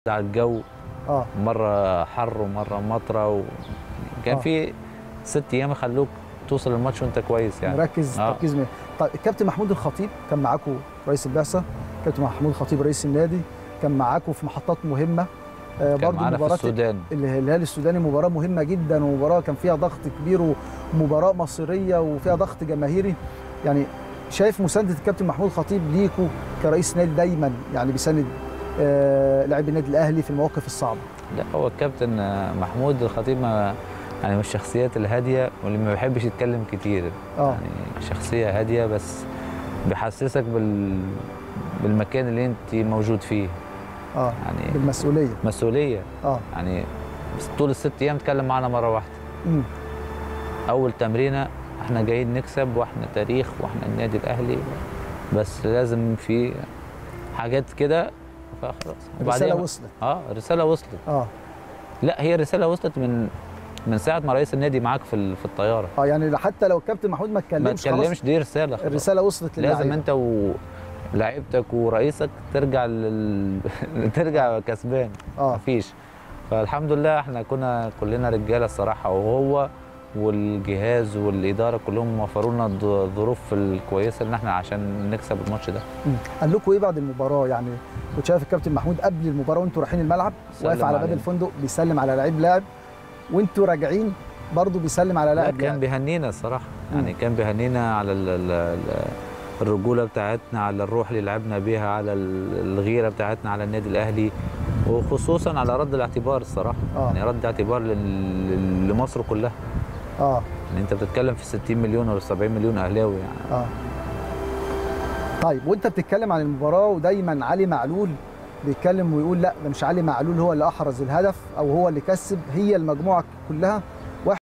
على الجو اه مره حر ومره مطره و... كان آه. في ست ايام يخلوك توصل الماتش وانت كويس يعني مركز آه. تركيز من طيب الكابتن محمود الخطيب كان معاكم رئيس البعثه كابتن محمود الخطيب رئيس النادي كان معاكم في محطات مهمه آه كان برضه معانا في مباراه السودان الهلال السوداني مباراه مهمه جدا ومباراه كان فيها ضغط كبير ومباراه مصيريه وفيها ضغط جماهيري يعني شايف مسانده الكابتن محمود الخطيب ليكوا كرئيس نادي دايما يعني بيساند آه لاعبي النادي الاهلي في المواقف الصعبه لا هو الكابتن آه، محمود الخطيب ما يعني من الشخصيات الهاديه واللي ما بيحبش يتكلم كتير اه يعني شخصيه هاديه بس بيحسسك بال بالمكان اللي انت موجود فيه اه يعني بالمسؤوليه مسؤوليه اه يعني بس طول الست ايام اتكلم معانا مره واحده امم اول تمرينه احنا جايين نكسب واحنا تاريخ واحنا النادي الاهلي بس لازم في حاجات كده فخلاص الرساله وصلت اه الرساله وصلت اه لا هي الرساله وصلت من من ساعه ما رئيس النادي معاك في ال- في الطياره اه يعني حتى لو الكابتن محمود ما ما اتكلمش خلاص تكلمش دي رساله خلاص. الرساله وصلت لازم للعيبة. انت ولاعيبتك ورئيسك ترجع لل... ترجع كسبان اه مفيش فالحمد لله احنا كنا كلنا رجاله الصراحه وهو والجهاز والاداره كلهم وفروا لنا الظ- الظروف الكويسه ان احنا عشان نكسب الماتش ده مم. قال لكم ايه بعد المباراه يعني كنت شايف الكابتن محمود قبل المباراه وانتوا رايحين الملعب سلم واقف على باب علينا. الفندق بيسلم على لعيب لاعب وانتوا راجعين برضه بيسلم على لا لاعب كان لاعب بيهنينا الصراحه مم. يعني كان بيهنينا على ال ال ال الرجوله بتاعتنا على الروح اللي لعبنا بيها على ال- الغيره بتاعتنا على النادي الاهلي وخصوصا على رد الاعتبار الصراحه آه. يعني رد اعتبار لل- لمصر كلها اه يعني انت بتتكلم في 60 مليون ولا 70 مليون اهلاوي يعني اه طيب وانت بتتكلم عن المباراه ودايما علي معلول بيتكلم ويقول لا ده مش علي معلول هو اللي احرز الهدف او هو اللي كسب هي المجموعه كلها